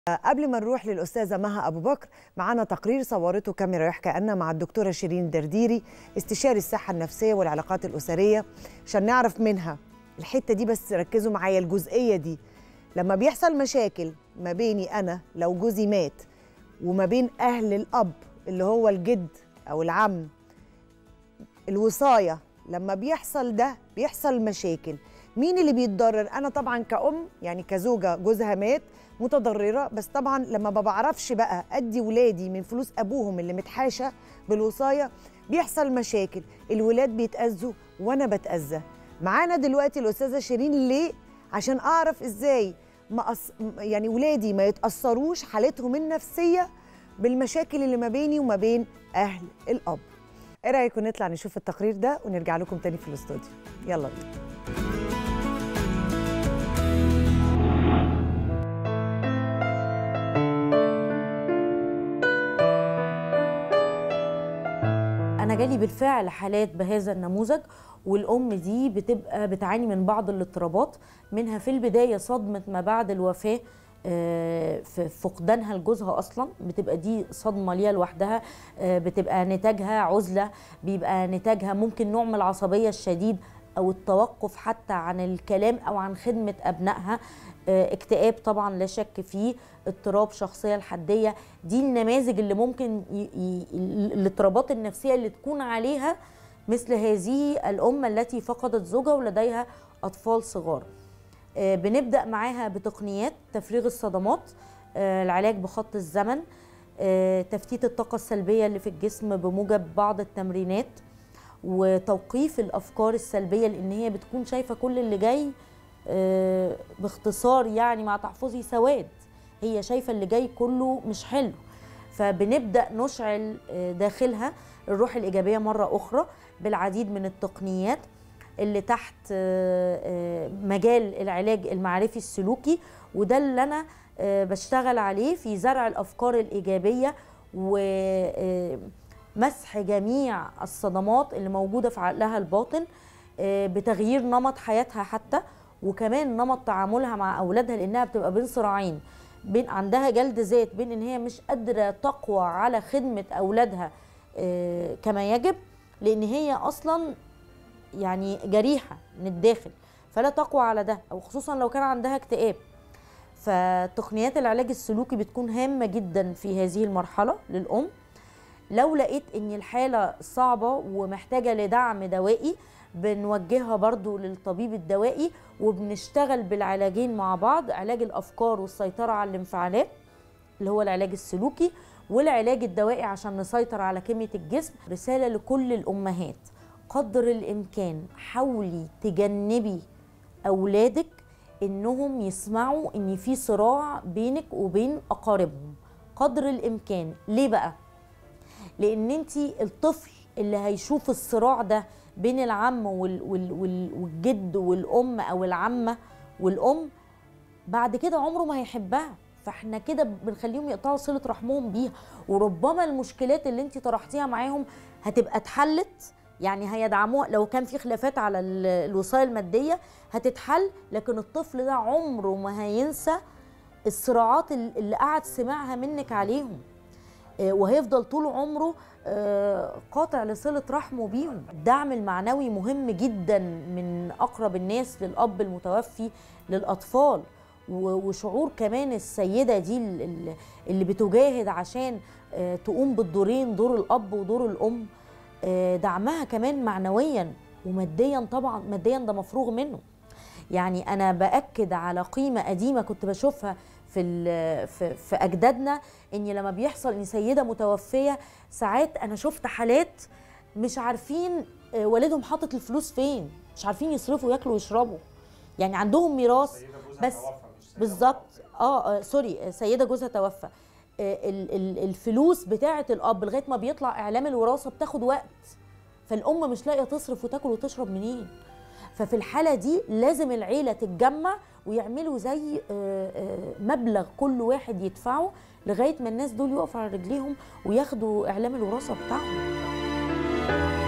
قبل ما نروح للأستاذة مها أبو بكر معانا تقرير صورته كاميرا يحكى أن مع الدكتورة شيرين درديري استشاري الصحة النفسية والعلاقات الأسرية عشان نعرف منها الحتة دي بس ركزوا معايا الجزئية دي لما بيحصل مشاكل ما بيني أنا لو جوزي مات وما بين أهل الأب اللي هو الجد أو العم الوصاية لما بيحصل ده بيحصل مشاكل مين اللي بيتضرر انا طبعا كأم يعني كزوجة جوزها مات متضررة بس طبعا لما ما بعرفش بقى ادي ولادي من فلوس ابوهم اللي متحاشة بالوصاية بيحصل مشاكل الولاد بيتأذوا وانا بتأذى معانا دلوقتي الأستاذة شيرين ليه عشان اعرف ازاي ما أص... يعني ولادي ما يتأثروش حالتهم النفسية بالمشاكل اللي ما بيني وما بين اهل الاب ايه رايكم نطلع نشوف التقرير ده ونرجع لكم تاني في الاستوديو يلا بينا انا جالي بالفعل حالات بهذا النموذج والام دي بتبقى بتعاني من بعض الاضطرابات منها في البدايه صدمه ما بعد الوفاه آه، في فقدانها لجوزها اصلا بتبقى دي صدمه ليها لوحدها آه، بتبقى نتاجها عزله بيبقى نتاجها ممكن نوع من العصبيه الشديد او التوقف حتى عن الكلام او عن خدمه ابنائها آه، اكتئاب طبعا لا شك فيه اضطراب شخصيه الحديه دي النماذج اللي ممكن ي... ي... الاضطرابات النفسيه اللي تكون عليها مثل هذه الام التي فقدت زوجها ولديها اطفال صغار آه، بنبدا معاها بتقنيات تفريغ الصدمات آه، العلاج بخط الزمن آه، تفتيت الطاقه السلبيه اللي في الجسم بموجب بعض التمرينات وتوقيف الافكار السلبيه لان هي بتكون شايفه كل اللي جاي آه، باختصار يعني مع تحفظي سواد هي شايفه اللي جاي كله مش حلو فبنبدا نشعل آه، داخلها الروح الايجابيه مره اخرى بالعديد من التقنيات اللي تحت آه، آه، مجال العلاج المعرفي السلوكي وده اللي انا آه، بشتغل عليه في زرع الافكار الايجابيه ومسح جميع الصدمات اللي موجوده في عقلها الباطن آه، بتغيير نمط حياتها حتى وكمان نمط تعاملها مع اولادها لانها بتبقى بين صراعين بين عندها جلد ذات بين ان هي مش قادره تقوى على خدمه اولادها آه، كما يجب لان هي اصلا يعني جريحه من الداخل فلا تقوى على ده او خصوصا لو كان عندها اكتئاب فتقنيات العلاج السلوكي بتكون هامه جدا في هذه المرحله للام لو لقيت ان الحاله صعبه ومحتاجه لدعم دوائي بنوجهها برضو للطبيب الدوائي وبنشتغل بالعلاجين مع بعض علاج الافكار والسيطره على الانفعالات اللي هو العلاج السلوكي والعلاج الدوائي عشان نسيطر على كميه الجسم رساله لكل الامهات قدر الامكان حاولي تجنبي اولادك انهم يسمعوا ان في صراع بينك وبين اقاربهم قدر الامكان ليه بقى لان انت الطفل اللي هيشوف الصراع ده بين العم وال وال وال والجد والام او العمه والام بعد كده عمره ما هيحبها فاحنا كده بنخليهم يقطعوا صله رحمهم بيها وربما المشكلات اللي انت طرحتيها معاهم هتبقى اتحلت يعني هيدعموها لو كان في خلافات على ال- الوصايه الماديه هتتحل لكن الطفل ده عمره ما هينسى الصراعات ال- اللي قعد سمعها منك عليهم آه، وهيفضل طول عمره آه، قاطع لصلة رحمه بيهم الدعم المعنوي مهم جدا من أقرب الناس للأب المتوفي للأطفال و- وشعور كمان السيدة دي ال- ال- اللي بتجاهد عشان آه، تقوم بالدورين دور الأب ودور الأم آه، دعمها كمان معنويا وماديا طبعا ماديا ده مفروغ منه يعني انا باكد على قيمه قديمه كنت بشوفها في ال- في, في اجدادنا ان لما بيحصل ان سيده متوفيه ساعات انا شفت حالات مش عارفين آه، والدهم حاطط الفلوس فين مش عارفين يصرفوا ياكلوا ويشربوا يعني عندهم ميراث بس بالظبط اه آه، سوري آه، سيده جوزها توفى آه، ال- ال- الفلوس بتاعه الاب لغايه ما بيطلع اعلام الوراثه بتاخد وقت فالام مش لاقيه تصرف وتاكل وتشرب منين ففي الحاله دي لازم العيله تتجمع ويعملوا زي آه، آه، مبلغ كل واحد يدفعه لغايه ما الناس دول يقفوا على رجليهم وياخدوا اعلام الوراثه بتاعهم